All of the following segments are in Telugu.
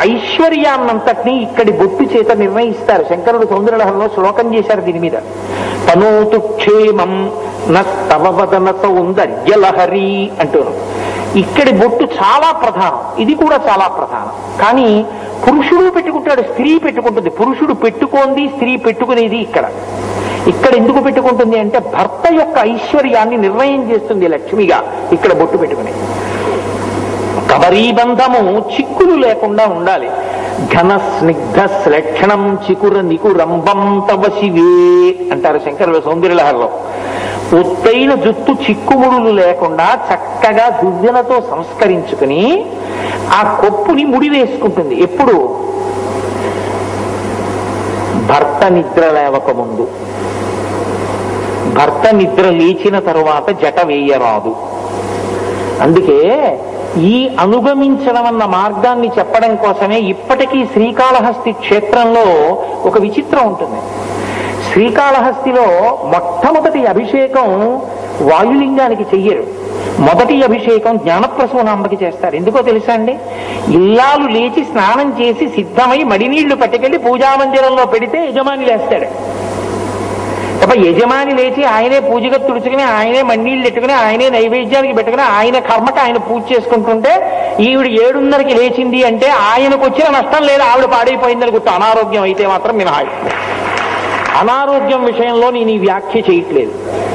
ఐశ్వర్యాన్నంతటినీ ఇక్కడి బొట్టు చేత నిర్ణయిస్తారు శంకరుడు సౌందర్యలహంలో శ్లోకం చేశారు దీని మీద తనోతు క్షేమం నవవదన సౌందర్యలహరి అంటూను ఇక్కడి బొట్టు చాలా ప్రధానం ఇది కూడా చాలా ప్రధానం కానీ పురుషుడు పెట్టుకుంటాడు స్త్రీ పెట్టుకుంటుంది పురుషుడు పెట్టుకోంది స్త్రీ పెట్టుకునేది ఇక్కడ ఇక్కడ ఎందుకు పెట్టుకుంటుంది అంటే భర్త యొక్క ఐశ్వర్యాన్ని నిర్ణయం చేస్తుంది లక్ష్మిగా ఇక్కడ బొట్టు పెట్టుకుని కబరీబంధము చిక్కులు లేకుండా ఉండాలి ఘన స్నిగ్ధ శ్లక్షణం చికుర నికురంబం తవ శివే అంటారు శంకరుల సౌందర్యలహరిలో ఒత్తైన జుత్తు చిక్కుముడులు లేకుండా చక్కగా దువ్వెనతో సంస్కరించుకుని ఆ కొప్పుని ముడి వేసుకుంటుంది ఎప్పుడు భర్త నిద్ర లేవక ముందు భర్త నిద్ర లేచిన తరువాత జట వేయరాదు అందుకే ఈ అనుగమించడం అన్న మార్గాన్ని చెప్పడం కోసమే ఇప్పటికీ శ్రీకాళహస్తి క్షేత్రంలో ఒక విచిత్రం ఉంటుంది శ్రీకాళహస్తిలో మొట్టమొదటి అభిషేకం వాయులింగానికి చెయ్యరు మొదటి అభిషేకం జ్ఞానప్రసూనాంబకి చేస్తారు ఎందుకో తెలుసా అండి ఇల్లాలు లేచి స్నానం చేసి సిద్ధమై మడినీళ్లు పట్టుకెళ్లి పూజామందిరంలో పెడితే యజమాని లేస్తాడు తప్ప యజమాని లేచి ఆయనే పూజగా తుడుచుకుని ఆయనే మన్నీళ్ళు పెట్టుకుని ఆయనే నైవేద్యానికి పెట్టుకుని ఆయన కర్మకి ఆయన పూజ చేసుకుంటుంటే ఈవిడ ఏడున్నరకి లేచింది అంటే ఆయనకు వచ్చిన నష్టం లేదు ఆవిడ పాడైపోయిందని గుర్తు అనారోగ్యం అయితే మాత్రం మినహాయి అనారోగ్యం విషయంలో నేను ఈ వ్యాఖ్య చేయట్లేదు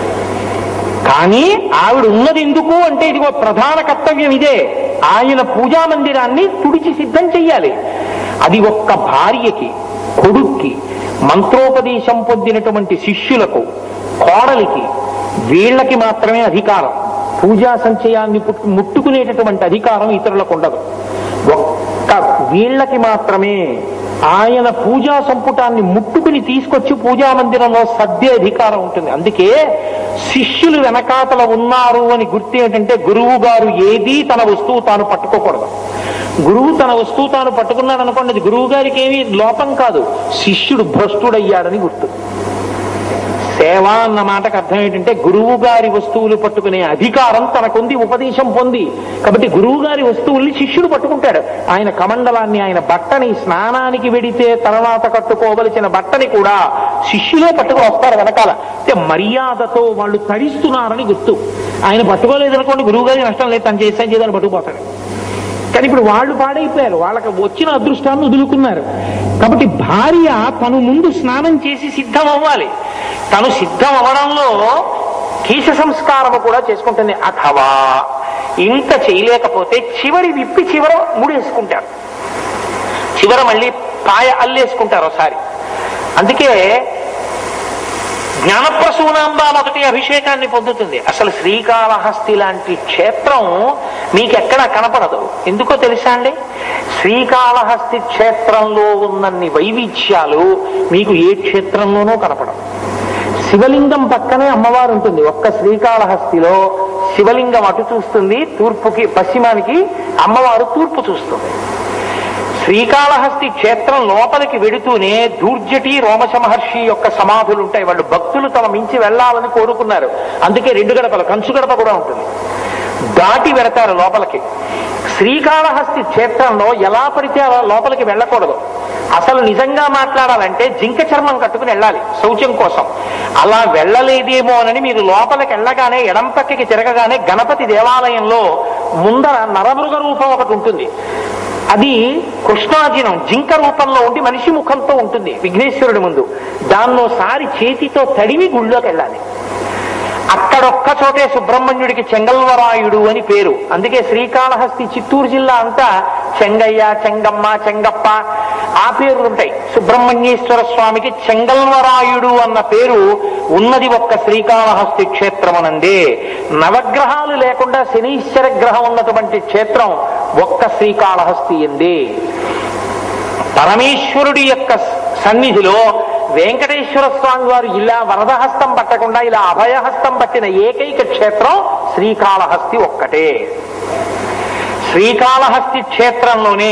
కానీ ఆవిడ ఉన్నది ఎందుకు అంటే ఇదిగో ప్రధాన కర్తవ్యం ఇదే ఆయన పూజా మందిరాన్ని తుడిచి సిద్ధం చెయ్యాలి అది ఒక్క భార్యకి కొడుక్కి మంత్రోపదేశం పొందినటువంటి శిష్యులకు కోడలికి వీళ్ళకి మాత్రమే అధికారం పూజా సంచయాన్ని పుట్టు- ముట్టుకునేటటువంటి అధికారం ఇతరులకు ఉండదు ఒక్క వీళ్ళకి మాత్రమే ఆయన పూజా సంపుటాన్ని ముట్టుకుని తీసుకొచ్చి పూజా మందిరంలో సర్దే అధికారం ఉంటుంది అందుకే శిష్యులు వెనకాతల ఉన్నారు అని గుర్తు ఏంటంటే గురువు గారు ఏది తన వస్తువు తాను పట్టుకోకూడదు గురువు తన వస్తువు తాను పట్టుకున్నాడు అనుకోండి అది గురువు గారికి ఏమీ లోపం కాదు శిష్యుడు భ్రష్టుడయ్యాడని గుర్తు సేవ అన్న మాటకు అర్థం ఏంటంటే గురువు గారి వస్తువులు పట్టుకునే అధికారం తనకుంది ఉపదేశం పొంది కాబట్టి గురువు గారి వస్తువుల్ని శిష్యుడు పట్టుకుంటాడు ఆయన కమండలాన్ని ఆయన బట్టని స్నానానికి వెడితే తర్వాత కట్టుకోవలసిన బట్టని కూడా శిష్యులే పట్టుకుని వస్తారు వెనకాల అంటే మర్యాదతో వాళ్ళు తడిస్తున్నారని గుర్తు ఆయన పట్టుకోలేదనుకోండి గురువు గారి నష్టం లేదు తను చేస్తే చేయాలని పట్టుకుపోతాడు కానీ ఇప్పుడు వాళ్ళు పాడైపోయారు వాళ్ళకి వచ్చిన అదృష్టాన్ని వదులుకున్నారు కాబట్టి భార్య తను ముందు స్నానం చేసి సిద్ధం అవ్వాలి తను సిద్ధం అవ్వడంలో కీశ సంస్కారము కూడా చేసుకుంటుంది అథవా ఇంత చేయలేకపోతే చివరి విప్పి చివర ముడేసుకుంటారు చివర మళ్ళీ పాయ అల్లేసుకుంటారు ఒకసారి అందుకే జ్ఞానప్రసూనాంబ మొదటి అభిషేకాన్ని పొందుతుంది అసలు శ్రీకాళహస్తి లాంటి క్షేత్రం మీకెక్కడ కనపడదు ఎందుకో తెలుసా అండి శ్రీకాళహస్తి క్షేత్రంలో ఉన్నన్ని వైవిధ్యాలు మీకు ఏ క్షేత్రంలోనూ కనపడవు శివలింగం పక్కనే అమ్మవారు ఉంటుంది ఒక్క శ్రీకాళహస్తిలో శివలింగం అటు చూస్తుంది తూర్పుకి పశ్చిమానికి అమ్మవారు తూర్పు చూస్తుంది శ్రీకాళహస్తి క్షేత్రం లోపలికి వెడుతూనే దూర్జటి రోమశ మహర్షి యొక్క సమాధులు ఉంటాయి వాళ్ళు భక్తులు తమ మించి వెళ్ళాలని కోరుకున్నారు అందుకే రెండు గడపలు కంచు గడప కూడా ఉంటుంది దాటి వెడతారు లోపలికి శ్రీకాళహస్తి క్షేత్రంలో ఎలా పడితే అలా లోపలికి వెళ్ళకూడదు అసలు నిజంగా మాట్లాడాలంటే జింక చర్మం కట్టుకుని వెళ్ళాలి శౌచం కోసం అలా వెళ్ళలేదేమో అని మీరు లోపలికి వెళ్ళగానే ఎడం పక్కకి తిరగగానే గణపతి దేవాలయంలో ముందర నరమృగ రూపం ఒకటి ఉంటుంది అది కృష్ణాజినం జింక రూపంలో ఉండి మనిషి ముఖంతో ఉంటుంది విఘ్నేశ్వరుడి ముందు దాన్నోసారి చేతితో తడివి గుళ్ళోకి వెళ్ళాలి అక్కడొక్క చోటే సుబ్రహ్మణ్యుడికి చెంగల్వరాయుడు అని పేరు అందుకే శ్రీకాళహస్తి చిత్తూరు జిల్లా అంతా చెంగయ్య చెంగమ్మ చెంగప్ప ఆ పేర్లు ఉంటాయి సుబ్రహ్మణ్యేశ్వర స్వామికి చెంగల్వరాయుడు అన్న పేరు ఉన్నది ఒక్క శ్రీకాళహస్తి క్షేత్రమనందే నవగ్రహాలు లేకుండా శనీశ్వర గ్రహం ఉన్నటువంటి క్షేత్రం ఒక్క శ్రీకాళహస్తి ఎందే పరమేశ్వరుడి యొక్క సన్నిధిలో వెంకటేశ్వర స్వామి వారు ఇలా వరదహస్తం పట్టకుండా ఇలా అభయహస్తం పట్టిన ఏకైక క్షేత్రం శ్రీకాళహస్తి ఒక్కటే శ్రీకాళహస్తి క్షేత్రంలోనే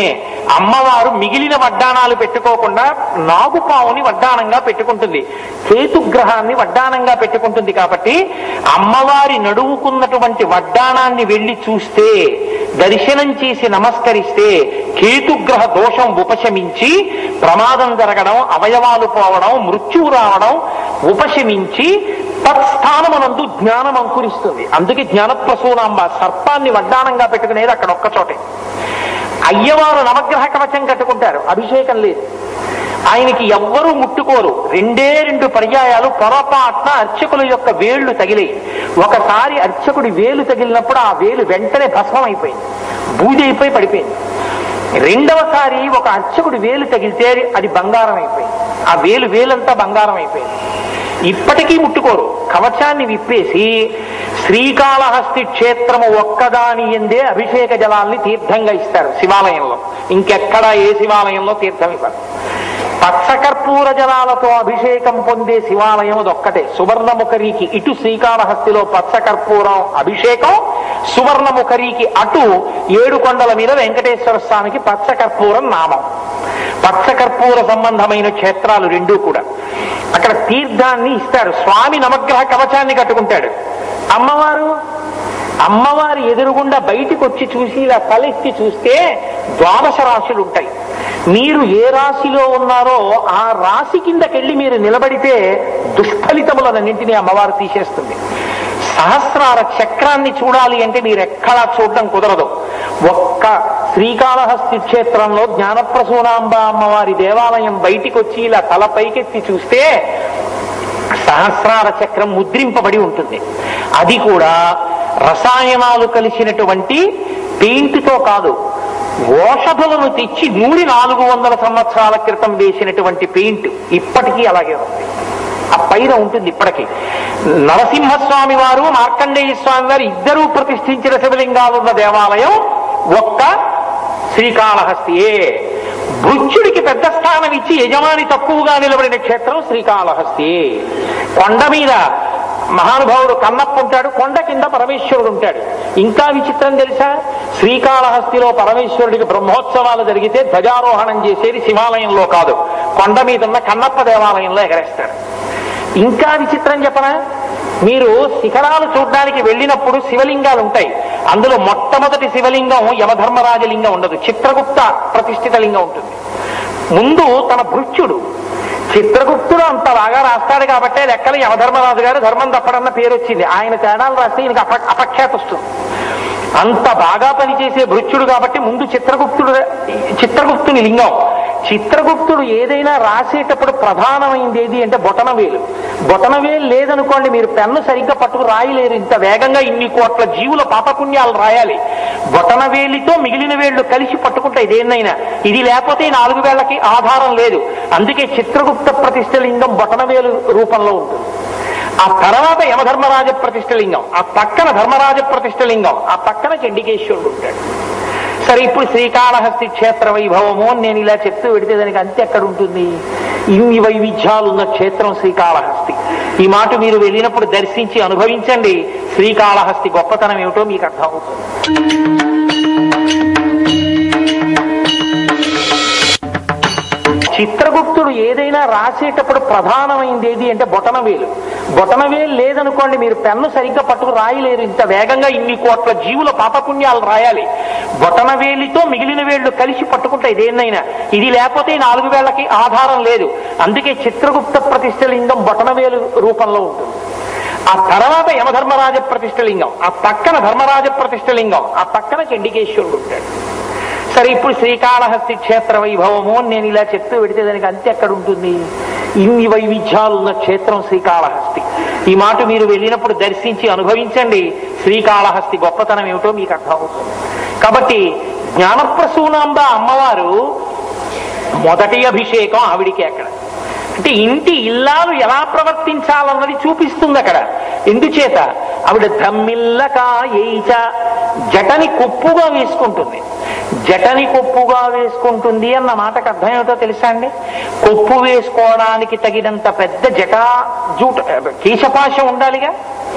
అమ్మవారు మిగిలిన వడ్డాణాలు పెట్టుకోకుండా నాగుపావుని వడ్డాణంగా పెట్టుకుంటుంది కేతుగ్రహాన్ని వడ్డాణంగా పెట్టుకుంటుంది కాబట్టి అమ్మవారి నడువుకున్నటువంటి వడ్డాణాన్ని వెళ్ళి చూస్తే దర్శనం చేసి నమస్కరిస్తే కేతుగ్రహ దోషం ఉపశమించి ప్రమాదం జరగడం అవయవాలు పోవడం మృత్యువు రావడం ఉపశమించి తత్స్థానమనందు జ్ఞానం అంకురిస్తుంది అందుకే జ్ఞానప్రసూనాంబ సర్పాన్ని వడ్డానంగా పెట్టుకునేది అక్కడ ఒక్క చోటే అయ్యవారు నవగ్రహ కవచం కట్టుకుంటారు అభిషేకం లేదు ఆయనకి ఎవ్వరూ ముట్టుకోరు రెండే రెండు పర్యాయాలు పొరపాటున అర్చకుల యొక్క వేళ్లు తగిలాయి ఒకసారి అర్చకుడి వేలు తగిలినప్పుడు ఆ వేలు వెంటనే భస్మం అయిపోయింది బూది అయిపోయి పడిపోయింది రెండవసారి ఒక అర్చకుడి వేలు తగిలితే అది బంగారం అయిపోయింది ఆ వేలు వేలంతా బంగారం అయిపోయింది ఇప్పటికీ ముట్టుకోరు కవచాన్ని విప్పేసి శ్రీకాళహస్తి క్షేత్రము ఒక్కదాని ఎందే అభిషేక జలాల్ని తీర్థంగా ఇస్తారు శివాలయంలో ఇంకెక్కడా ఏ శివాలయంలో తీర్థం ఇవ్వరు పచ్చకర్పూర జలాలతో అభిషేకం పొందే శివాలయం అదొక్కటే సువర్ణముఖరికి ఇటు శ్రీకాళహస్తిలో పచ్చకర్పూరం అభిషేకం సువర్ణముఖరికి అటు ఏడు కొండల మీద వెంకటేశ్వర స్వామికి పచ్చకర్పూరం నామం పచ్చకర్పూర సంబంధమైన క్షేత్రాలు రెండూ కూడా అక్కడ తీర్థాన్ని ఇస్తారు స్వామి నవగ్రహ కవచాన్ని కట్టుకుంటాడు అమ్మవారు అమ్మవారి ఎదురుగుండా బయటికి వచ్చి చూసి ఇలా తలెత్తి చూస్తే ద్వాదశ రాశులు ఉంటాయి మీరు ఏ రాశిలో ఉన్నారో ఆ రాశి కిందకెళ్ళి మీరు నిలబడితే దుష్ఫలితములన్నింటినీ అమ్మవారు తీసేస్తుంది సహస్రార చక్రాన్ని చూడాలి అంటే మీరు ఎక్కడా చూడడం కుదరదు ఒక్క శ్రీకాళహస్తి క్షేత్రంలో జ్ఞానప్రసూనాంబ అమ్మవారి దేవాలయం బయటికి వచ్చి ఇలా తల పైకెత్తి చూస్తే సహస్రార చక్రం ముద్రింపబడి ఉంటుంది అది కూడా రసాయనాలు కలిసినటువంటి పెయింట్తో కాదు ఓషధులను తెచ్చి నూరి నాలుగు వందల సంవత్సరాల క్రితం వేసినటువంటి పెయింట్ ఇప్పటికీ అలాగే ఉంది ఆ పైన ఉంటుంది ఇప్పటికీ నరసింహస్వామి వారు మార్కండేయ స్వామి వారు ఇద్దరూ ప్రతిష్ఠించిన శివలింగాలున్న దేవాలయం ఒక్క శ్రీకాళహస్తియే భృత్యుడికి పెద్ద స్థానం ఇచ్చి యజమాని తక్కువగా నిలబడిన క్షేత్రం శ్రీకాళహస్తి కొండ మీద మహానుభావుడు కన్నప్ప ఉంటాడు కొండ కింద పరమేశ్వరుడు ఉంటాడు ఇంకా విచిత్రం తెలుసా శ్రీకాళహస్తిలో పరమేశ్వరుడికి బ్రహ్మోత్సవాలు జరిగితే ధ్వజారోహణం చేసేది శివాలయంలో కాదు కొండ మీద ఉన్న కన్నప్ప దేవాలయంలో ఎగరేస్తాడు ఇంకా విచిత్రం చెప్పనా మీరు శిఖరాలు చూడడానికి వెళ్ళినప్పుడు శివలింగాలు ఉంటాయి అందులో మొట్టమొదటి శివలింగం యమధర్మరాజలింగం ఉండదు చిత్రగుప్త ప్రతిష్ఠిత లింగం ఉంటుంది ముందు తన భృత్యుడు చిత్రగుప్తుడు అంత బాగా రాస్తాడు కాబట్టి లెక్కలు యమధర్మరాజు గారు ధర్మం తప్పడన్న పేరు వచ్చింది ఆయన తేడాలు రాస్తే ఈయనకి అప అపఖ్యాతి వస్తుంది అంత బాగా పనిచేసే భృత్యుడు కాబట్టి ముందు చిత్రగుప్తుడు చిత్రగుప్తుని లింగం చిత్రగుప్తుడు ఏదైనా రాసేటప్పుడు ప్రధానమైంది ఏది అంటే బొటనవేలు బొటనవేలు లేదనుకోండి మీరు పెన్ను సరిగ్గా పట్టుకు రాయలేరు ఇంత వేగంగా ఇన్ని కోట్ల జీవుల పాపపుణ్యాలు రాయాలి బొటనవేలితో మిగిలిన వేళ్లు కలిసి పట్టుకుంటాయి దేన్నైనా ఇది లేకపోతే ఈ నాలుగు వేళ్లకి ఆధారం లేదు అందుకే చిత్రగుప్త ప్రతిష్ఠ లింగం బొటనవేలు రూపంలో ఉంటుంది ఆ తర్వాత యమధర్మరాజ ప్రతిష్ఠ లింగం ఆ పక్కన ధర్మరాజ ప్రతిష్ఠ లింగం ఆ పక్కన చండికేశ్వరుడు ఉంటాడు సరే ఇప్పుడు శ్రీకాళహస్తి క్షేత్ర వైభవము అని నేను ఇలా చెప్తూ పెడితే దానికి అంతే ఎక్కడ ఉంటుంది ఇన్ని వైవిధ్యాలు ఉన్న క్షేత్రం శ్రీకాళహస్తి ఈ మాట మీరు వెళ్ళినప్పుడు దర్శించి అనుభవించండి శ్రీకాళహస్తి గొప్పతనం ఏమిటో మీకు అర్థమవుతుంది చిత్రగుప్తుడు ఏదైనా రాసేటప్పుడు ప్రధానమైంది ఏది అంటే బొటనవేలు బొటనవేలు లేదనుకోండి మీరు పెన్ను సరిగ్గా పట్టుకు రాయలేరు ఇంత వేగంగా ఇన్ని కోట్ల జీవుల పాపపుణ్యాలు రాయాలి బొటనవేలితో మిగిలిన వేళ్లు కలిసి పట్టుకుంటాయి దేన్నైనా ఇది లేకపోతే ఈ నాలుగు వేళ్లకి ఆధారం లేదు అందుకే చిత్రగుప్త ప్రతిష్ఠ లింగం బొటనవేలు రూపంలో ఉంటుంది ఆ తర్వాత యమధర్మరాజ ప్రతిష్ఠ లింగం ఆ పక్కన ధర్మరాజ ప్రతిష్ఠ లింగం ఆ పక్కన చండికేశ్వరుడు ఉంటాడు సరే ఇప్పుడు శ్రీకాళహస్తి క్షేత్ర వైభవము అని నేను ఇలా చెప్తూ పెడితే దానికి అంతే ఎక్కడ ఉంటుంది ఇన్ని వైవిధ్యాలు ఉన్న క్షేత్రం శ్రీకాళహస్తి ఈ మాట మీరు వెళ్ళినప్పుడు దర్శించి అనుభవించండి శ్రీకాళహస్తి గొప్పతనం ఏమిటో మీకు అర్థమవుతుంది కాబట్టి జ్ఞానప్రసూనాంబ అమ్మవారు మొదటి అభిషేకం ఆవిడికి అక్కడ అంటే ఇంటి ఇల్లాలు ఎలా ప్రవర్తించాలన్నది చూపిస్తుంది అక్కడ ఎందుచేత ఆవిడ ధమ్మిల్లక ఏయిచ జటని కొప్పుగా వేసుకుంటుంది జటని కొప్పుగా వేసుకుంటుంది అన్న మాటకు అర్థం ఏమిటో తెలుసా అండి కొప్పు వేసుకోవడానికి తగినంత పెద్ద జట జూట కేశపాశం ఉండాలిగా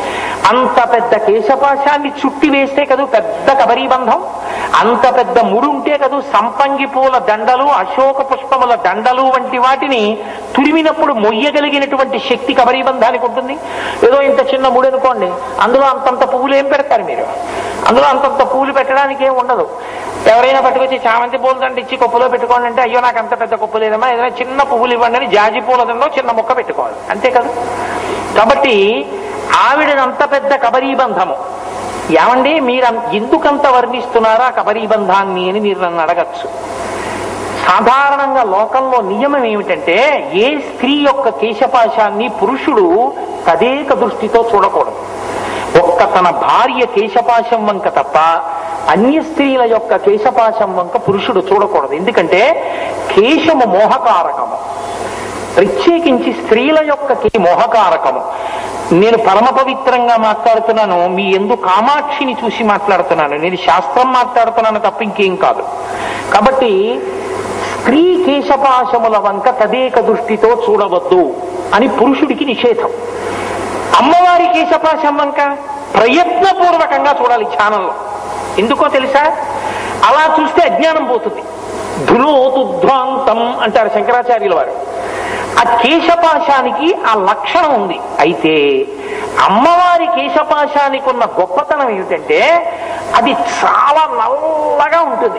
అంత పెద్ద కేశపాశాన్ని చుట్టి వేస్తే కదూ పెద్ద కబరీబంధం అంత పెద్ద ముడుంటే కదూ సంపంగి పూల దండలు అశోక పుష్పముల దండలు వంటి వాటిని తురిమినప్పుడు మొయ్యగలిగినటువంటి శక్తి కబరీబంధానికి ఉంటుంది ఏదో ఇంత చిన్న ముడి అనుకోండి అందులో అంతంత పువ్వులు ఏం పెడతారు మీరు అందులో అంతంత పువ్వులు పెట్టడానికి ఏం ఉండదు ఎవరైనా పట్టుకొచ్చి చామంతి పూల దండ ఇచ్చి కొప్పులో పెట్టుకోండి అంటే అయ్యో నాకు అంత పెద్ద కొప్పు లేదమ్మా ఏదైనా చిన్న పువ్వులు ఇవ్వండి అని జాజి పూల దండలో చిన్న మొక్క పెట్టుకోవాలి అంతే కదా కాబట్టి ఆవిడనంత పెద్ద కబరీబంధము ఏమండి మీరు అం- ఎందుకంత వర్ణిస్తున్నారా కబరీబంధాన్ని అని మీరు నన్ను అడగచ్చు సాధారణంగా లోకంలో నియమం ఏమిటంటే ఏ స్త్రీ యొక్క కేశపాశాన్ని పురుషుడు తదేక దృష్టితో చూడకూడదు ఒక్క తన భార్య కేశపాశం వంక తప్ప అన్య స్త్రీల యొక్క కేశపాశం వంక పురుషుడు చూడకూడదు ఎందుకంటే కేశము మోహకారకము ప్రత్యేకించి స్త్రీల యొక్క కే- మోహకారకము నేను పరమ పవిత్రంగా మాట్లాడుతున్నాను మీ ఎందు కామాక్షిని చూసి మాట్లాడుతున్నాను నేను శాస్త్రం మాట్లాడుతున్నాను తప్ప ఇంకేం కాదు కాబట్టి స్త్రీ కేశపాశముల వంక తదేక దృష్టితో చూడవద్దు అని పురుషుడికి నిషేధం అమ్మవారి కేశపాశం వంక ప్రయత్నపూర్వకంగా చూడాలి ఛానల్లో ఎందుకో తెలుసా అలా చూస్తే అజ్ఞానం పోతుంది ధులోతుధ్వాంతం అంటారు శంకరాచార్యుల వారు ఆ కేశపాశానికి ఆ లక్షణం ఉంది అయితే అమ్మవారి కేశపాశానికి ఉన్న గొప్పతనం ఏమిటంటే అది చాలా నల్లగా ఉంటుంది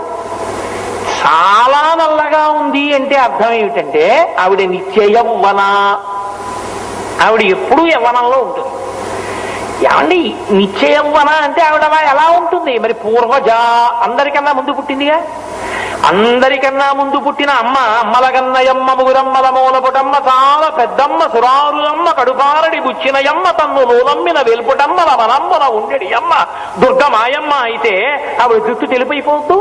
చాలా నల్లగా ఉంది అంటే అర్థం ఏమిటంటే ఆవిడ నిత్య యవ్వన ఆవిడ ఎప్పుడూ యవ్వనంలో ఉంటుంది ఏమండి నిత్య యవ్వన అంటే ఆవిడ అలా ఎలా ఉంటుంది మరి పూర్వజ అందరికన్నా ముందు పుట్టిందిగా అందరికన్నా ముందు పుట్టిన అమ్మ అమ్మలగన్నయమ్మ ముగురమ్మల మూలపుటమ్మ చాలా పెద్దమ్మ సురారులమ్మ కడుపారడి బుచ్చినయమ్మ తన్ను లోలమ్మిన వెల్పుటమ్మల మనమ్మన ఉండడి అమ్మ దుర్గమాయమ్మ అయితే ఆవిడ జుట్టు తెలిపైపోతూ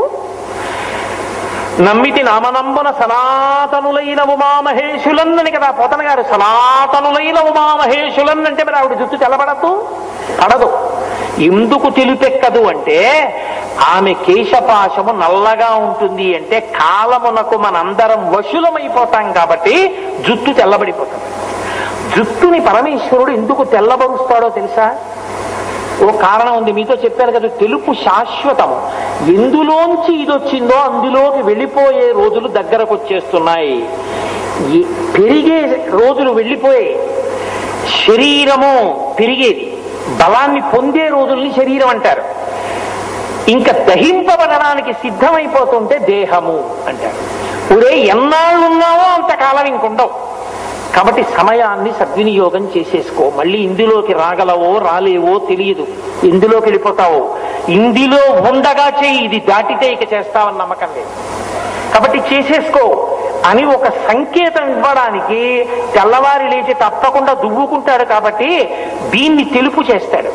నమ్మితి నామనంబున సనాతనులైన ఉమామహేషులన్నని కదా పోతన గారు సనాతనులైన ఉమామహేషులన్ అంటే మరి ఆవిడ జుట్టు తెల్లబడద్దు పడదు ఎందుకు తెలిపెక్కదు అంటే ఆమె కేశపాశము నల్లగా ఉంటుంది అంటే కాలమునకు మనందరం వశులమైపోతాం కాబట్టి జుట్టు తెల్లబడిపోతుంది జుట్టుని పరమేశ్వరుడు ఎందుకు తెల్లబరుస్తాడో తెలుసా ఓ కారణం ఉంది మీతో చెప్పారు కదా తెలుపు శాశ్వతము ఎందులోంచి ఇది వచ్చిందో అందులోకి వెళ్ళిపోయే రోజులు దగ్గరకు వచ్చేస్తున్నాయి ఈ పెరిగే రోజులు వెళ్ళిపోయాయి శరీరము పెరిగేది బలాన్ని పొందే రోజుల్ని శరీరం అంటారు ఇంకా దహింపబడడానికి సిద్ధమైపోతుంటే దేహము అంటారు ఒరే ఎన్నాళ్ళున్నావో అంతకాలం ఇంకుండవు కాబట్టి సమయాన్ని సద్వినియోగం చేసేసుకో మళ్ళీ ఇందులోకి రాగలవో రాలేవో తెలియదు ఇందులోకి వెళ్ళిపోతావో ఇందులో ఉండగా చేయి ఇది దాటితే ఇక చేస్తావని నమ్మకం లేదు కాబట్టి చేసేసుకో అని ఒక సంకేతం ఇవ్వడానికి తెల్లవారి లేచి తప్పకుండా దువ్వుకుంటాడు కాబట్టి దీన్ని తెలుపు చేస్తాడు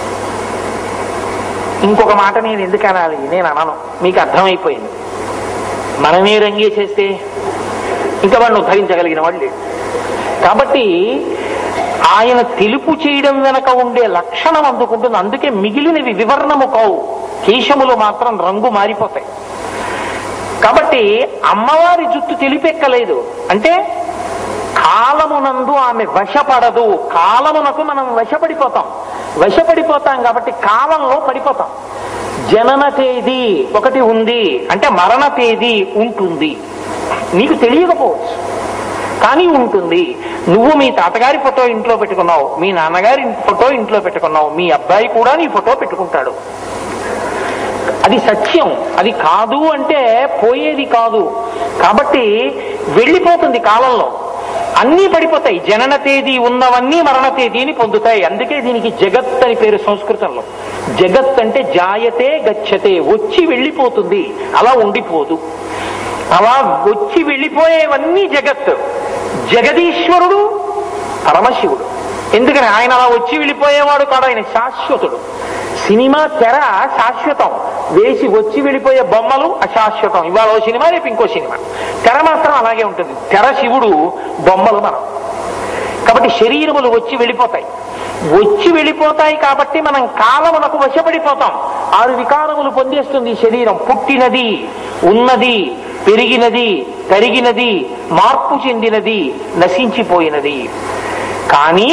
ఇంకొక మాట నేను ఎందుకు అనాలి నేను అనను మీకు అర్థమైపోయింది మనమే రంగేసేస్తే ఇంకా వాడిని ఉద్ధరించగలిగిన వాడు లేడు కాబట్టి ఆయన తెలుపు చేయడం వెనక ఉండే లక్షణం అందుకుంటుంది అందుకే మిగిలినవి వివరణము కావు కేశములు మాత్రం రంగు మారిపోతాయి కాబట్టి అమ్మవారి జుట్టు తెలిపెక్కలేదు అంటే కాలమునందు ఆమె వశపడదు కాలమునకు మనం వశపడిపోతాం వశపడిపోతాం కాబట్టి కాలంలో పడిపోతాం జనన తేదీ ఒకటి ఉంది అంటే మరణ తేదీ ఉంటుంది నీకు తెలియకపోవచ్చు కానీ ఉంటుంది నువ్వు మీ తాతగారి ఫోటో ఇంట్లో పెట్టుకున్నావు మీ నాన్నగారి ఫోటో ఇంట్లో పెట్టుకున్నావు మీ అబ్బాయి కూడా నీ ఫోటో పెట్టుకుంటాడు అది సత్యం అది కాదు అంటే పోయేది కాదు కాబట్టి వెళ్ళిపోతుంది కాలంలో అన్నీ పడిపోతాయి జనన తేదీ ఉన్నవన్నీ మరణ తేదీని పొందుతాయి అందుకే దీనికి జగత్ అని పేరు సంస్కృతంలో జగత్ అంటే జాయతే గచ్చతే వచ్చి వెళ్ళిపోతుంది అలా ఉండిపోదు అలా వచ్చి వెళ్ళిపోయేవన్నీ జగత్ జగదీశ్వరుడు పరమశివుడు ఎందుకని ఆయన అలా వచ్చి వెళ్ళిపోయేవాడు కాడు ఆయన శాశ్వతుడు సినిమా తెర శాశ్వతం వేసి వచ్చి వెళ్ళిపోయే బొమ్మలు అశాశ్వతం ఇవాళ ఓ సినిమా రేపు ఇంకో సినిమా తెర మాత్రం అలాగే ఉంటుంది తెర శివుడు బొమ్మలు మనం కాబట్టి శరీరములు వచ్చి వెళ్ళిపోతాయి వచ్చి వెళ్ళిపోతాయి కాబట్టి మనం కాలమునకు వశపడిపోతాం ఆరు వికారములు పొందేస్తుంది ఈ శరీరం పుట్టినది ఉన్నది పెరిగినది తరిగినది మార్పు చెందినది నశించిపోయినది కానీ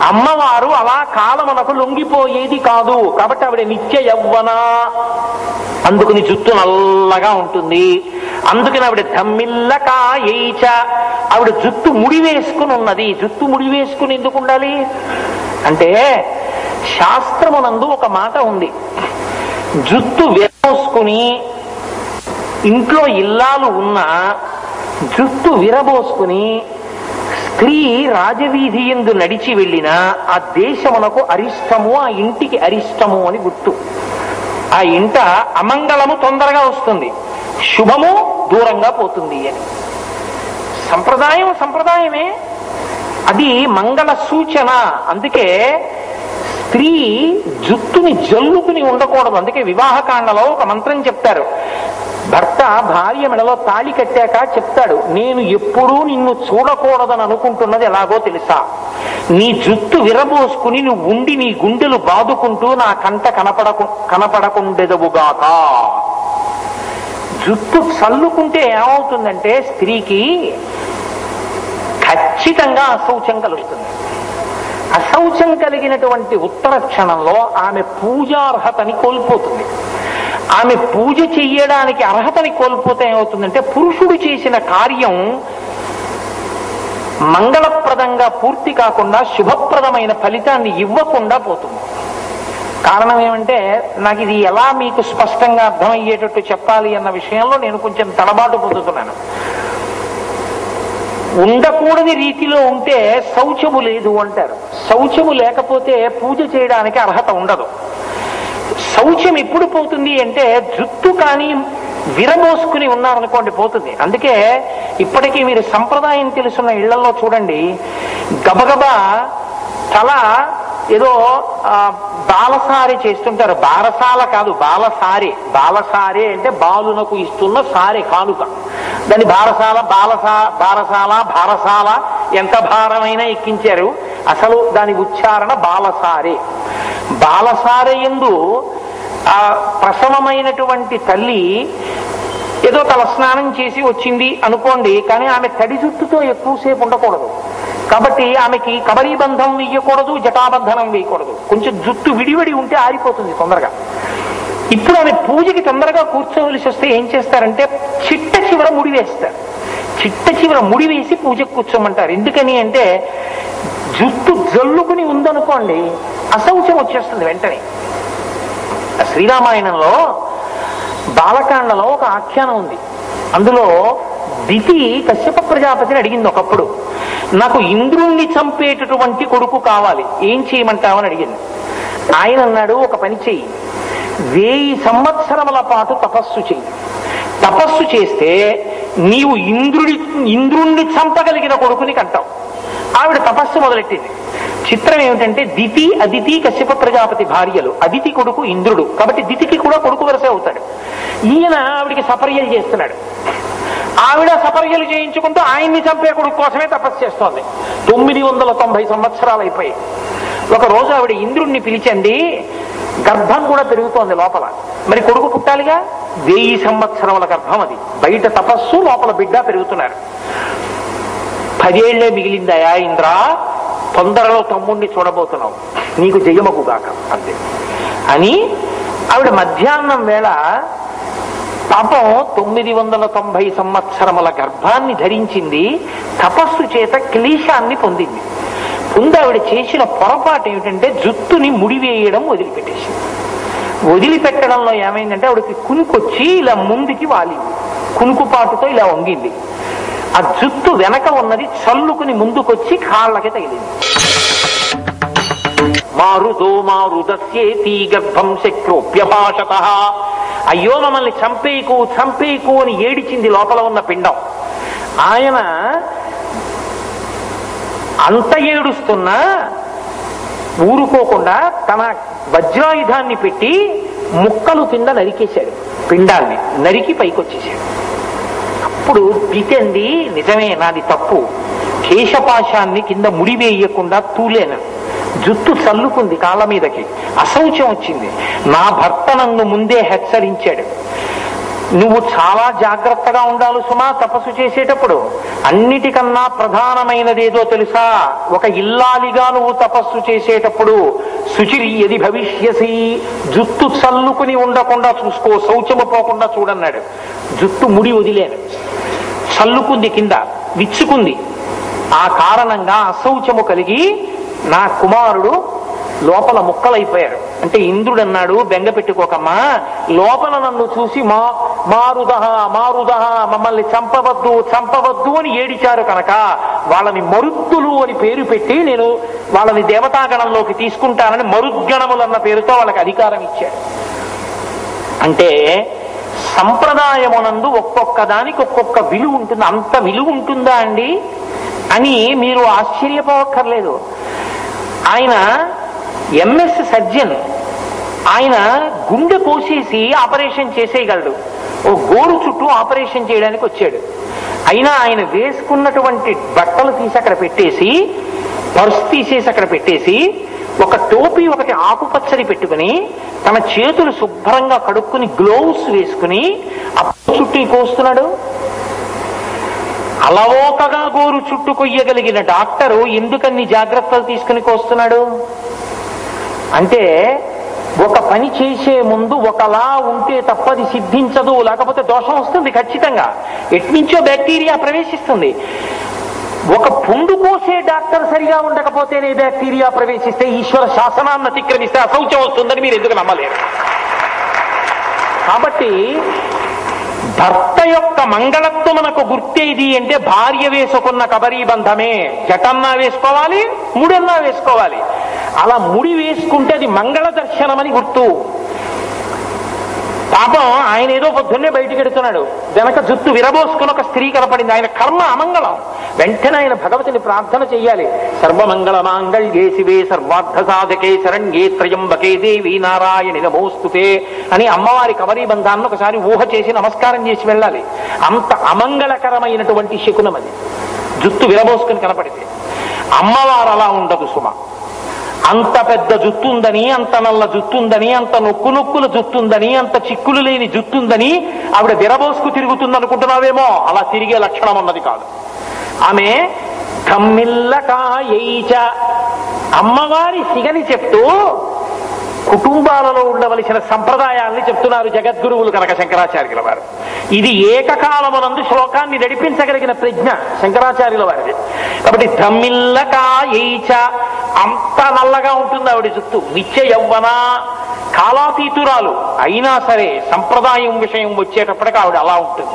అమ్మవారు అలా కాలమునకు లొంగిపోయేది కాదు కాబట్టి ఆవిడ నిత్య యవ్వన అందుకుని జుట్టు నల్లగా ఉంటుంది అందుకని ఆవిడ తమ్మిల్లక ఏయిచ ఆవిడ జుట్టు ముడి వేసుకుని ఉన్నది జుట్టు ముడి వేసుకుని ఎందుకు ఉండాలి అంటే శాస్త్రమునందు ఒక మాట ఉంది జుట్టు విరబోసుకుని ఇంట్లో ఇల్లాలు ఉన్న జుట్టు విరబోసుకుని స్త్రీ రాజవీధి ఎందు నడిచి వెళ్ళినా ఆ దేశమునకు అరిష్టము ఆ ఇంటికి అరిష్టము అని గుర్తు ఆ ఇంట అమంగళము తొందరగా వస్తుంది శుభము దూరంగా పోతుంది అని సంప్రదాయం సంప్రదాయమే అది మంగళ సూచన అందుకే స్త్రీ జుట్టుని జల్లుకుని ఉండకూడదు అందుకే వివాహకాండలో ఒక మంత్రం చెప్తారు భర్త భార్య మెడలో తాళి కట్టాక చెప్తాడు నేను ఎప్పుడూ నిన్ను చూడకూడదని అనుకుంటున్నది ఎలాగో తెలుసా నీ జుట్టు విరబోసుకుని నువ్వు ఉండి నీ గుండెలు బాదుకుంటూ నా కంట కనపడకు కనపడకుండెదవుగాక జుట్టు చల్లుకుంటే ఏమవుతుందంటే స్త్రీకి ఖచ్చితంగా అశౌచం కలుగుతుంది అశౌచం కలిగినటువంటి ఉత్తర క్షణంలో ఆమె పూజార్హతని కోల్పోతుంది ఆమె పూజ చెయ్యడానికి అర్హతని కోల్పోతే ఏమవుతుందంటే పురుషుడు చేసిన కార్యం మంగళప్రదంగా పూర్తి కాకుండా శుభప్రదమైన ఫలితాన్ని ఇవ్వకుండా పోతుంది కారణం ఏమంటే నాకు ఇది ఎలా మీకు స్పష్టంగా అర్థమయ్యేటట్టు చెప్పాలి అన్న విషయంలో నేను కొంచెం తడబాటు పొందుతున్నాను ఉండకూడని రీతిలో ఉంటే శౌచము లేదు అంటారు శౌచము లేకపోతే పూజ చేయడానికి అర్హత ఉండదు శౌచం ఎప్పుడు పోతుంది అంటే జుట్టు కానీ విరమోసుకుని ఉన్నారనుకోండి పోతుంది అందుకే ఇప్పటికీ మీరు సంప్రదాయం తెలుసున్న ఇళ్లలో చూడండి గబగబా తల ఏదో ఆ, బాలసారి చేస్తుంటారు బారసాల కాదు బాలసారి బాలసారి అంటే బాలునకు ఇస్తున్న సారి కానుక దాన్ని బారసాల బాలసా బారసాల భారసాల ఎంత భారమైనా ఎక్కించారు అసలు దాని ఉచ్చారణ బాలసారే బాలసారే ఎందు ఆ ప్రసవమైనటువంటి తల్లి ఏదో తలస్నానం చేసి వచ్చింది అనుకోండి కానీ ఆమె తడి జుట్టుతో ఎక్కువసేపు ఉండకూడదు కాబట్టి ఆమెకి కబరీ బంధం వేయకూడదు జటాబంధనం వేయకూడదు కొంచెం జుట్టు విడివిడి ఉంటే ఆరిపోతుంది తొందరగా ఇప్పుడు ఆమె పూజకి తొందరగా కూర్చోవలసి వస్తే ఏం చేస్తారంటే చిట్ట చివర ముడి వేస్తారు చిట్ట చివర ముడి వేసి పూజకు కూర్చోమంటారు ఎందుకని అంటే జుట్టు జల్లుకుని ఉందనుకోండి అశౌచం వచ్చేస్తుంది వెంటనే శ్రీరామాయణంలో బాలకాండలో ఒక ఆఖ్యానం ఉంది అందులో దితి కశ్యప ప్రజాపతిని అడిగింది ఒకప్పుడు నాకు ఇంద్రుణ్ణి చంపేటటువంటి కొడుకు కావాలి ఏం చేయమంటావని అడిగింది ఆయన అన్నాడు ఒక పని చెయ్యి వేయి సంవత్సరముల పాటు తపస్సు చెయ్యి తపస్సు చేస్తే నీవు ఇంద్రుడి ఇంద్రుణ్ణి చంపగలిగిన కొడుకుని కంటావు ఆవిడ తపస్సు మొదలెట్టింది చిత్రం ఏమిటంటే దితి అదితి కశ్యప ప్రజాపతి భార్యలు అదితి కొడుకు ఇంద్రుడు కాబట్టి దితికి కూడా కొడుకు వరసే అవుతాడు ఈయన ఆవిడికి సపర్యలు చేస్తున్నాడు ఆవిడ సపర్యలు చేయించుకుంటూ ఆయన్ని చంపే కొడుకు కోసమే తపస్సు చేస్తోంది తొమ్మిది వందల తొంభై సంవత్సరాలు అయిపోయి ఒక రోజు ఆవిడ ఇంద్రుణ్ణి పిలిచండి గర్భం కూడా పెరుగుతోంది లోపల మరి కొడుకు పుట్టాలిగా వెయ్యి సంవత్సరముల గర్భం అది బయట తపస్సు లోపల బిడ్డ పెరుగుతున్నారు పదేళ్లే మిగిలిందయా ఇంద్ర తొందరలో తమ్ముణ్ణి చూడబోతున్నావు నీకు జయమగుగాక అంతే అని ఆవిడ మధ్యాహ్నం వేళ పాపం తొమ్మిది వందల తొంభై సంవత్సరముల గర్భాన్ని ధరించింది తపస్సు చేత క్లేశాన్ని పొందింది ముందు ఆవిడ చేసిన పొరపాటు ఏమిటంటే జుట్టుని ముడివేయడం వదిలిపెట్టేసింది వదిలిపెట్టడంలో ఏమైందంటే ఆవిడకి కునుకొచ్చి ఇలా ముందుకి వాలింది కునుకుపాటుతో ఇలా వంగింది ఆ జుట్టు వెనక ఉన్నది చల్లుకుని ముందుకొచ్చి కాళ్ళకి తగిలింది మారుదో మారుదస్యేతి గర్భం శక్రోప్యపాశత అయ్యో మమ్మల్ని చంపేయకు చంపేయకు అని ఏడిచింది లోపల ఉన్న పిండం ఆయన అంత ఏడుస్తున్నా ఊరుకోకుండా తన వజ్రాయుధాన్ని పెట్టి ముక్కలు కింద నరికేశాడు పిండాన్ని నరికి పైకొచ్చేశాడు అప్పుడు దితంది నిజమే నాది తప్పు కేశపాశాన్ని కింద ముడివేయకుండా తూలేను జుట్టు చల్లుకుంది కాళ్ళ మీదకి అశౌచం వచ్చింది నా భర్త నన్ను ముందే హెచ్చరించాడు నువ్వు చాలా జాగ్రత్తగా ఉండాలి సుమా తపస్సు చేసేటప్పుడు అన్నిటికన్నా ప్రధానమైనది ఏదో తెలుసా ఒక ఇల్లాలిగా నువ్వు తపస్సు చేసేటప్పుడు శుచిరి ఎది భవిష్యసి జుత్తు చల్లుకుని ఉండకుండా చూసుకో శౌచము పోకుండా చూడన్నాడు జుత్తు ముడి వదిలేను చల్లుకుంది కింద విచ్చుకుంది ఆ కారణంగా అశౌచము కలిగి నా కుమారుడు లోపల ముక్కలైపోయారు అంటే ఇంద్రుడు అన్నాడు బెంగ పెట్టుకోకమ్మా లోపల నన్ను చూసి మా మారుదహ మారుదహ మమ్మల్ని చంపవద్దు చంపవద్దు అని ఏడిచారు కనుక వాళ్ళని మరుద్దులు అని పేరు పెట్టి నేను వాళ్ళని దేవతాగణంలోకి తీసుకుంటానని మరుద్గణములు అన్న పేరుతో వాళ్ళకి అధికారం ఇచ్చాడు అంటే సంప్రదాయమునందు ఒక్కొక్క దానికి ఒక్కొక్క విలువ ఉంటుంది అంత విలువ ఉంటుందా అండి అని మీరు ఆశ్చర్యపోవక్కర్లేదు ఆయన ఎంఎస్ సర్జన్ ఆయన గుండె కోసేసి ఆపరేషన్ చేసేయగలడు ఓ గోరు చుట్టూ ఆపరేషన్ చేయడానికి వచ్చాడు అయినా ఆయన వేసుకున్నటువంటి బట్టలు తీసి అక్కడ పెట్టేసి పర్స్ తీసేసి అక్కడ పెట్టేసి ఒక టోపీ ఒకటి ఆకుపచ్చడి పెట్టుకుని తన చేతులు శుభ్రంగా కడుక్కుని గ్లోవ్స్ వేసుకుని అప్పుడు చుట్టూ కోస్తున్నాడు అలవోకగా గోరు చుట్టూ కొయ్యగలిగిన డాక్టరు ఎందుకన్ని జాగ్రత్తలు తీసుకుని కోస్తున్నాడు అంటే ఒక పని చేసే ముందు ఒకలా ఉంటే తప్పది సిద్ధించదు లేకపోతే దోషం వస్తుంది ఖచ్చితంగా ఎట్నుంచో బ్యాక్టీరియా ప్రవేశిస్తుంది ఒక పుండు కోసే డాక్టర్ సరిగా ఉండకపోతేనే బ్యాక్టీరియా ప్రవేశిస్తే ఈశ్వర శాసనాన్ని అతిక్రమిస్తే అశౌచం వస్తుందని మీరు ఎందుకు నమ్మలేరు కాబట్టి భర్త యొక్క మంగళత్వమునకు గుర్తేది అంటే భార్య వేసుకున్న కబరీ బంధమే జటన్నా వేసుకోవాలి ముడన్నా వేసుకోవాలి అలా ముడి వేసుకుంటే అది మంగళ దర్శనమని గుర్తు పాపం ఆయన ఏదో పొద్దున్నే బయటికి ఎడుతున్నాడు వెనక జుత్తు విరబోసుకుని ఒక స్త్రీ కనపడింది ఆయన కర్మ అమంగళం వెంటనే ఆయన భగవతిని ప్రార్థన చెయ్యాలి సర్వమంగళ మాంగళ్యే శివే సర్వార్థ సాధకే శరణ్యే త్రయంబకే దేవి నారాయణి నమోస్తుతే అని అమ్మవారి కబరీ బంధాన్ని ఒకసారి ఊహ చేసి నమస్కారం చేసి వెళ్ళాలి అంత అమంగళకరమైనటువంటి శకునం అది జుత్తు విరబోసుకుని కనపడితే అమ్మవారు అలా ఉండదు సుమ అంత పెద్ద జుత్తుందని అంత నల్ల జుత్తుందని అంత నొక్కు నొక్కుల జుత్తుందని అంత చిక్కులు లేని జుత్తుందని ఆవిడ విరబోసుకు తిరుగుతుంది అనుకుంటున్నావేమో అలా తిరిగే లక్షణం ఉన్నది కాదు ఆమె కమ్మిల్లకాయైచ అమ్మవారి సిగని చెప్తూ కుటుంబాలలో ఉండవలసిన సంప్రదాయాల్ని చెప్తున్నారు జగద్గురువులు కనుక శంకరాచార్యుల వారు ఇది ఏకకాలమునందు శ్లోకాన్ని నడిపించగలిగిన ప్రజ్ఞ శంకరాచార్యుల వారిది కాబట్టి ధమ్మిల్లకాయైచ అంత నల్లగా ఉంటుంది ఆవిడ జుత్తు నిత్య యవ్వన కాలాతీతురాలు అయినా సరే సంప్రదాయం విషయం వచ్చేటప్పటికి ఆవిడ అలా ఉంటుంది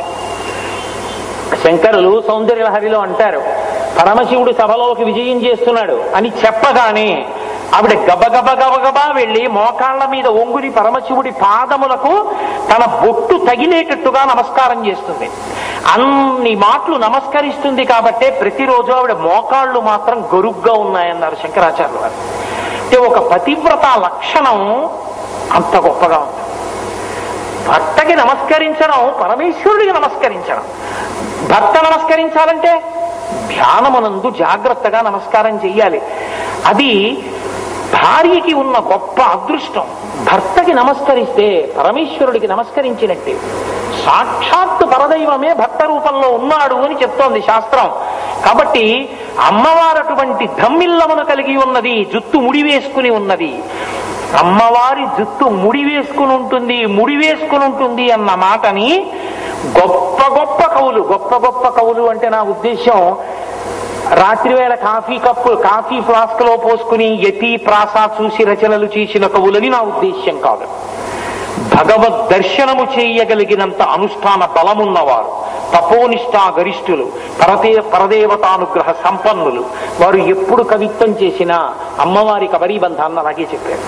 శంకరులు సౌందర్యలహరిలో అంటారు పరమశివుడు సభలోకి విజయం చేస్తున్నాడు అని చెప్పగానే ఆవిడ గబగబ గబగబా వెళ్ళి మోకాళ్ల మీద ఒంగుని పరమశివుడి పాదములకు తన బొట్టు తగిలేటట్టుగా నమస్కారం చేస్తుంది అన్ని మాటలు నమస్కరిస్తుంది కాబట్టే ప్రతిరోజు ఆవిడ మోకాళ్ళు మాత్రం గరుగ్గా ఉన్నాయన్నారు శంకరాచార్యుల వారు అంటే ఒక పతివ్రత లక్షణం అంత గొప్పగా ఉంది భర్తకి నమస్కరించడం పరమేశ్వరుడికి నమస్కరించడం భర్త నమస్కరించాలంటే ధ్యానమునందు జాగ్రత్తగా నమస్కారం చెయ్యాలి అది భార్యకి ఉన్న గొప్ప అదృష్టం భర్తకి నమస్కరిస్తే పరమేశ్వరుడికి నమస్కరించినట్టే సాక్షాత్తు పరదైవమే భర్త రూపంలో ఉన్నాడు అని చెప్తోంది శాస్త్రం కాబట్టి అమ్మవారు అటువంటి ధమ్మిల్లమును కలిగి ఉన్నది జుత్తు ముడి వేసుకుని ఉన్నది అమ్మవారి జుత్తు ముడి వేసుకుని ఉంటుంది ముడి వేసుకుని ఉంటుంది అన్న మాటని గొప్ప గొప్ప కవులు గొప్ప గొప్ప కవులు అంటే నా ఉద్దేశం రాత్రి వేళ కాఫీ కప్పు కాఫీ ఫ్లాస్క్ లో పోసుకుని యతి ప్రాస చూసి రచనలు చేసిన కవులని నా ఉద్దేశ్యం కాదు భగవద్ దర్శనము చేయగలిగినంత అనుష్ఠాన బలమున్నవారు తపోనిష్టా గరిష్ఠులు పరదే పరదేవతానుగ్రహ సంపన్నులు వారు ఎప్పుడు కవిత్వం చేసినా అమ్మవారి కబరీ బంధాన్ని అలాగే చెప్పారు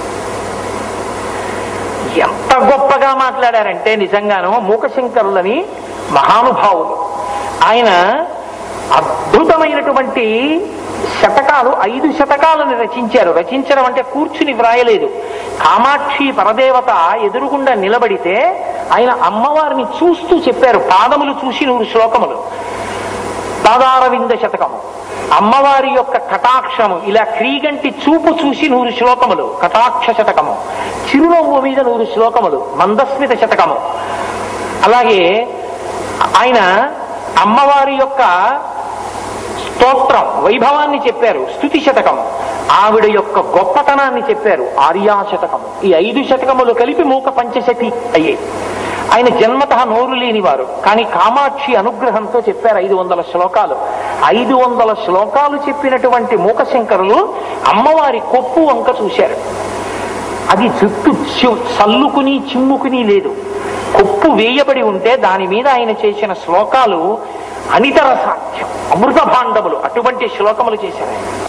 ఎంత గొప్పగా మాట్లాడారంటే నిజంగాను మూకశంకరులని మహానుభావులు ఆయన అద్భుతమైనటువంటి శతకాలు ఐదు శతకాలను రచించారు రచించడం అంటే కూర్చుని వ్రాయలేదు కామాక్షి పరదేవత ఎదురుగుండా నిలబడితే ఆయన అమ్మవారిని చూస్తూ చెప్పారు పాదములు చూసి నూరు శ్లోకములు పాదారవింద శతకము అమ్మవారి యొక్క కటాక్షము ఇలా క్రీగంటి చూపు చూసి నూరు శ్లోకములు కటాక్ష శతకము చిరునవ్వు మీద నూరు శ్లోకములు మందస్మిత శతకము అలాగే ఆయన అమ్మవారి యొక్క స్తోత్రం వైభవాన్ని చెప్పారు స్థుతి శతకం ఆవిడ యొక్క గొప్పతనాన్ని చెప్పారు ఆర్యా శతకం ఈ ఐదు శతకములు కలిపి మూక పంచశతి అయ్యాయి ఆయన జన్మత నోరు లేనివారు కానీ కామాక్షి అనుగ్రహంతో చెప్పారు ఐదు వందల శ్లోకాలు ఐదు వందల శ్లోకాలు చెప్పినటువంటి మూకశంకరులు అమ్మవారి కొప్పు వంక చూశారు అది జుట్టు చి- చల్లుకుని చిమ్ముకుని లేదు కొప్పు వేయబడి ఉంటే దాని మీద ఆయన చేసిన శ్లోకాలు అనితర సాధ్యం అమృత భాండములు అటువంటి శ్లోకములు చేశారు ఆయన